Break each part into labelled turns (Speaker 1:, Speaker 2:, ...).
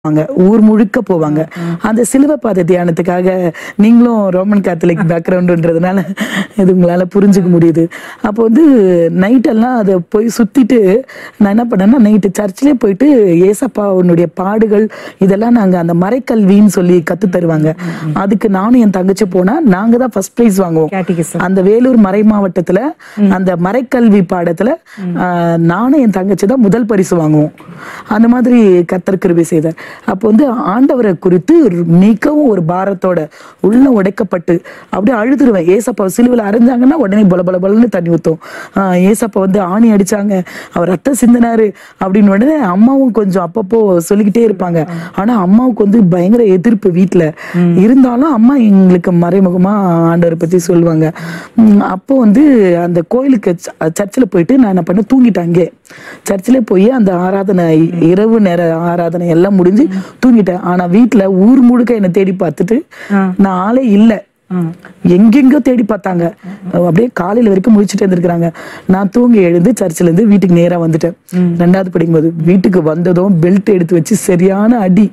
Speaker 1: போவாங்க ஊர் முழுக்க போவாங்க அந்த சிலுவை பாதை தியானத்துக்காக நீங்களும் ரோமன் கேத்தலிக் பேக்ரவுண்டுன்றதுனால இது உங்களால புரிஞ்சுக்க முடியுது அப்போ வந்து நைட் எல்லாம் அதை போய் சுத்திட்டு நான் என்ன பண்ணேன்னா நைட்டு சர்ச்சிலே போயிட்டு ஏசப்பாவுடைய பாடுகள் இதெல்லாம் நாங்க அந்த மறைக்கல்வின்னு சொல்லி கத்து தருவாங்க அதுக்கு நானும் என் தங்கச்சி போனா நாங்க தான் ஃபர்ஸ்ட் ப்ரைஸ் வாங்குவோம்
Speaker 2: கேட்டிகிசம்
Speaker 1: அந்த வேலூர் மறை மாவட்டத்துல அந்த மறைக்கல்வி பாடத்துல ஆஹ், நானும் என் தங்கச்சி தான் முதல் பரிசு வாங்குவோம் அந்த மாதிரி கத்தர் கிருபை செய்தார் அப்போ வந்து ஆண்டவரை குறித்து மிகவும் ஒரு பாரத்தோட உள்ள உடைக்கப்பட்டு அப்படியே அழுதுருவேன் ஏசப்பா சிலுவையில் அரைஞ்சாங்கன்னா உடனே பல பல பலன்னு தண்ணி ஊத்தும் ஆஹ், ஏசப்பா வந்து ஆணி அடிச்சாங்க அவர் ரத்தம் சிந்தினாரு அப்படின்னு உடனே அம்மாவும் கொஞ்சம் அப்பப்போ சொல்லிக்கிட்டே இருப்பாங்க ஆனா அம்மாவுக்கு வந்து பயங்கர எதிர்ப்பு வீட்டுல இருந்தாலும் அம்மா எங்களுக்கு மறைமுகமா ஆண்டவரை பத்தி சொல்லுவாங்க உம் அப்போ வந்து அந்த கோயிலுக்கு சர்ச்சில் போயிட்டு நான் என்ன பண்ண தூங்கிட்டேன் அங்கே சர்ச்சில் போய் அந்த ஆராதனை இரவு நேர ஆராதனை எல்லாம் முடிஞ்சு தூங்கிட்டேன் ஆனா வீட்டுல ஊர் முழுக்க என்னை தேடி பார்த்துட்டு நான் ஆளே இல்லை எங்கெங்கோ தேடி பார்த்தாங்க அப்படியே காலையில வரைக்கும் முழிச்சுட்டு இருந்திருக்கிறாங்க நான் தூங்கி எழுந்து சர்ச்சில் இருந்து வீட்டுக்கு நேரா வந்துட்டேன் ரெண்டாவது படிக்கும்போது வீட்டுக்கு வந்ததும் பெல்ட் எடுத்து வச்சு சரியான அடி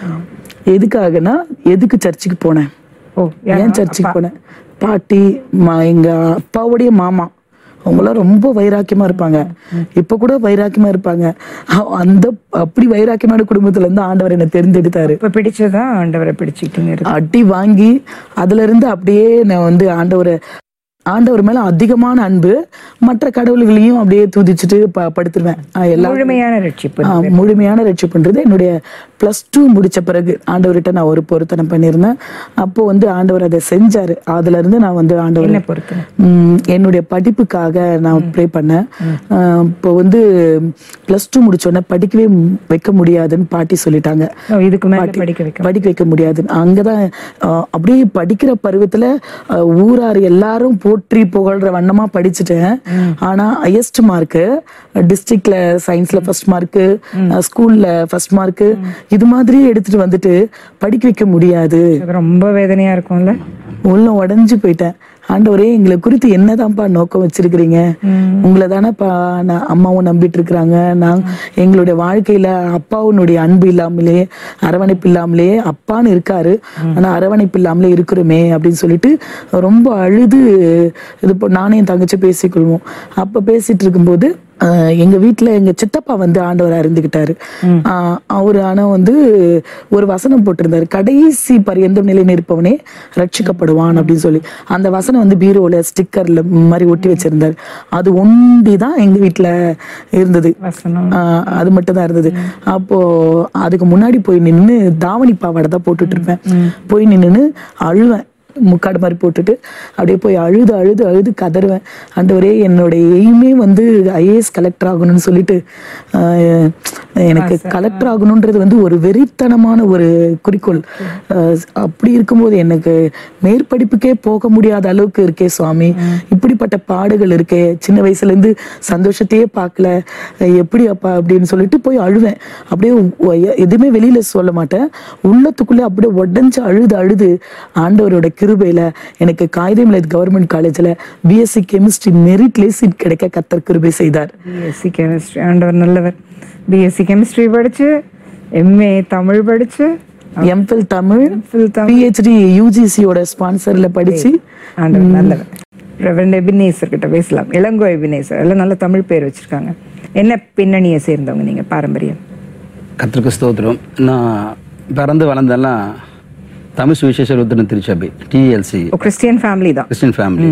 Speaker 1: எதுக்காகனா எதுக்கு சர்ச்சுக்கு போனேன்
Speaker 2: ஓ
Speaker 1: ஏன் சர்ச்சுக்கு போனேன் பாட்டி மா- எங்க அப்பாவுடைய மாமா அவங்களாம் ரொம்ப வைராக்கியமா இருப்பாங்க இப்ப கூட வைராக்கியமா இருப்பாங்க அ- அந்த அப்படி வைராக்கியமான குடும்பத்துல இருந்து ஆண்டவர் என்னை தேர்ந்தெடுத்தாரு
Speaker 2: இப்ப பிடிச்சதா ஆண்டவரை பிடிச்சிக்கிட்டீங்க இருக்கு.
Speaker 1: அடி வாங்கி அதுல இருந்து அப்படியே நான் வந்து ஆண்டவரை ஆண்டவர் மேல அதிகமான அன்பு மற்ற கடவுள்களையும் அப்படியே துதிச்சுட்டு ப- படுத்துருவேன் அஹ் எல்லா
Speaker 2: முழுமையான ரட்சிப்பு
Speaker 1: ஆ, முழுமையான ரட்சிப்புன்றது என்னுடைய ப்ளஸ் டூ முடிச்ச பிறகு ஆண்டவர்கிட்ட நான் ஒரு பொருத்தனை பண்ணியிருந்தேன் அப்போ வந்து ஆண்டவர் அதை செஞ்சாரு அதுல இருந்து நான் வந்து ஆண்டவர்
Speaker 2: என்ன பொறுத்து
Speaker 1: ம், என்னுடைய படிப்புக்காக நான் ப்ரே பண்ணேன் ஆ, இப்போ வந்து ப்ளஸ் டூ முடிச்சோடனே படிக்கவே வைக்க முடியாதுன்னு பாட்டி சொல்லிட்டாங்க
Speaker 2: ஓ, இதுக்கு மேல படிக்க வைக்க
Speaker 1: படிக்க வைக்க முடியாது அங்கதான் அஹ், அப்படியே படிக்கிற பருவத்துல அஹ், ஊரார் எல்லாரும் போற்றி புகழ்ற வண்ணமா படிச்சுட்டேன் ஆனா ஹையஸ்ட் மார்க் டிஸ்ட்ரிக்ட்ல சயின்ஸ்ல ஃபர்ஸ்ட் மார்க் ஸ்கூல்ல ஃபர்ஸ்ட் மார்க் இது மாதிரி எடுத்துட்டு வந்துட்டு படிக்க வைக்க முடியாது
Speaker 2: அது ரொம்ப வேதனையா இருக்கும்ல
Speaker 1: உள்ள உடைஞ்சு போயிட்டேன் ஆண்டவரே எங்களை குறித்து என்னதான்ப்பா நோக்கம் வச்சிருக்கிறீங்க உங்களை தானேப்பா நான் அம்மாவும் நம்பிட்டு இருக்கிறாங்க நான் எங்களுடைய வாழ்க்கையில அப்பாவுனுடைய அன்பு இல்லாமலே அரவணைப்பு இல்லாமலே அப்பான்னு இருக்காரு ஆனா அரவணைப்பு இல்லாமலே இருக்கிறோமே அப்படின்னு சொல்லிட்டு ரொம்ப அழுது இது இப்போ நானே என் தங்கச்சி பேசிக்கொள்வோம் அப்ப பேசிட்டு இருக்கும்போது ஆஹ், எங்க வீட்ல எங்க சித்தப்பா வந்து ஆண்டவர் அறிந்துகிட்டாரு ஆஹ், அவரு ஆனா வந்து ஒரு வசனம் போட்டிருந்தாரு கடைசி பரியந்தம் நிலை நிற்பவனே ரட்சிக்கப்படுவான் அப்படின்னு சொல்லி அந்த வசனம் வந்து பீரோல ஸ்டிக்கர்ல மாதிரி ஒட்டி வச்சிருந்தாரு அது ஒண்டி தான் எங்க வீட்ல இருந்தது
Speaker 2: வசனம்
Speaker 1: ஆஹ், அது மட்டும் தான் இருந்தது அப்போ அதுக்கு முன்னாடி போய் நின்னு தாவணி பாவாடை தான் போட்டுட்டு இருப்பேன் போய் நின்னு அழுவேன் முக்காடு மாதிரி போட்டுட்டு அப்படியே போய் அழுது அழுது அழுது கதறுவேன் ஆண்டவரே என்னோட எய்மே வந்து ஐஏஎஸ் கலெக்டர் ஆகணும்னு சொல்லிட்டு ஆஹ், எனக்கு கலெக்டர் ஆகணுன்றது வந்து ஒரு வெறித்தனமான ஒரு குறிக்கோள் ஆஹ், அப்படி இருக்கும்போது எனக்கு மேற்படிப்புக்கே போக முடியாத அளவுக்கு இருக்கே சுவாமி இப்படிப்பட்ட பாடுகள் இருக்கே சின்ன வயசுல இருந்து சந்தோஷத்தையே பார்க்கல அஹ் எப்படி அப்பா அப்படின்னு சொல்லிட்டு போய் அழுவேன் அப்படியே ஒ- எ- எதுவுமே வெளியில சொல்ல மாட்டேன் உள்ளத்துக்குள்ளே அப்படியே உடஞ்சு அழுது அழுது ஆண்டவரோட கிருபையில எனக்கு காகிதமில்லை கவர்மெண்ட் காலேஜ்ல பிஎஸ்சி கெமிஸ்ட்ரி மெரிட்லேயே சீட் கிடைக்க கத்தர் கிருபை செய்தார்
Speaker 2: பிஎஸ்சி கெமிஸ்ட்ரி ஆண்டவர் நல்லவர் பிஎஸ்சி கெமிஸ்ட்ரி படிச்சு எம்ஏ தமிழ் படிச்சு
Speaker 1: M Phil Tamil
Speaker 2: full Tamil
Speaker 1: P H D யூஜிசியோட ஸ்பான்சர்ல படிச்சு
Speaker 2: ஆண்டவர் நல்லவர் ரெவரண்ட் எபினேசர் கிட்ட பேசலாம் இளங்கோ எபினேசர் எல்லாம் நல்ல தமிழ் பேர் வச்சிருக்காங்க என்ன பின்னணியை சேர்ந்தவங்க நீங்க பாரம்பரியம்
Speaker 3: கத்திரிக்கு ஸ்தோத்திரம் நான் பிறந்து வளர்ந்தெல்லாம் தமிழ் சுவிசேஷ ருத்தின திருச்சபை டிஎல்சி
Speaker 2: ஓ கிறிஸ்டியன் ஃபேமிலி தான்
Speaker 3: கிறிஸ்டின் ஃபேமிலி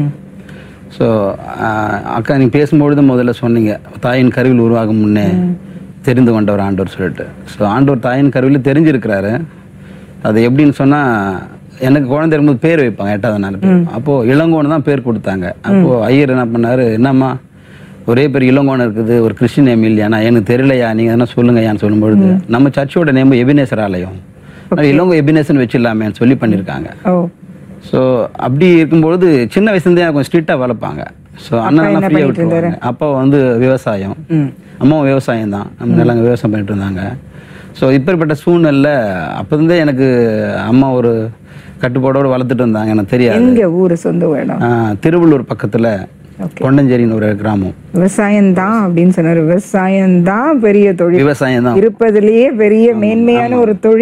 Speaker 3: ஸோ அக்கா நீங்கள் பேசும்பொழுது முதல்ல சொன்னீங்க தாயின் கருவில் உருவாகும் முன்னே தெரிந்து கொண்டவர் ஆண்டவர் சொல்லிட்டு ஸோ ஆண்டவர் தாயின் கருவில் தெரிஞ்சிருக்கிறாரு அது எப்படின்னு சொன்னால் எனக்கு குழந்தை இருக்கும்போது பேர் வைப்பாங்க எட்டாவது நாள் பேர் அப்போது இளங்கோன்னு தான் பேர் கொடுத்தாங்க அப்போது ஐயர் என்ன பண்ணாரு என்னம்மா ஒரே பேர் இளங்கோன்னு இருக்குது ஒரு கிறிஸ்டின் நேம் இல்லையாண்ணா எனக்கு தெரியலையா நீங்கள் என்ன சொல்லுங்கய்யான்னு சொல்லும்பொழுது நம்ம சர்ச்சோட நேம் எபினேசர் ஆலயம் அதனால இளங்கோ எபினேசன் வச்சிடலாமேன்னு சொல்லி பண்ணியிருக்காங்க
Speaker 2: ஓ
Speaker 3: ஸோ அப்படி இருக்கும்பொழுது சின்ன வயசுலேருந்தே கொஞ்சம் ஸ்ட்ரிக்டாக வளர்ப்பாங்க ஸோ அண்ணன் ஃப்ரீயாக விட்டுருவாங்க அப்பா வந்து விவசாயம் அம்மாவும் விவசாயம் தான் நம்ம நிலங்க விவசாயம் பண்ணிட்டு இருந்தாங்க ஸோ இப்பேற்பட்ட சூழ்நிலை அப்போருந்தே எனக்கு அம்மா ஒரு கட்டுப்பாடோடு வளர்த்துட்டு இருந்தாங்க எனக்கு தெரியாது
Speaker 2: எங்க ஊரு சொந்த இடம்
Speaker 3: ஆ, திருவள்ளூர் பக்கத்தில் கொண்டஞ்சேரின்னு ஒரு கிராமம்
Speaker 2: விவசாயம்தான் அப்படின்னு சொன்னாரு விவசாயம்தான் பெரிய தொழில்
Speaker 3: விவசாயம் தான்
Speaker 2: இருப்பதிலேயே பெரிய மேன்மையான ஒரு தொழில்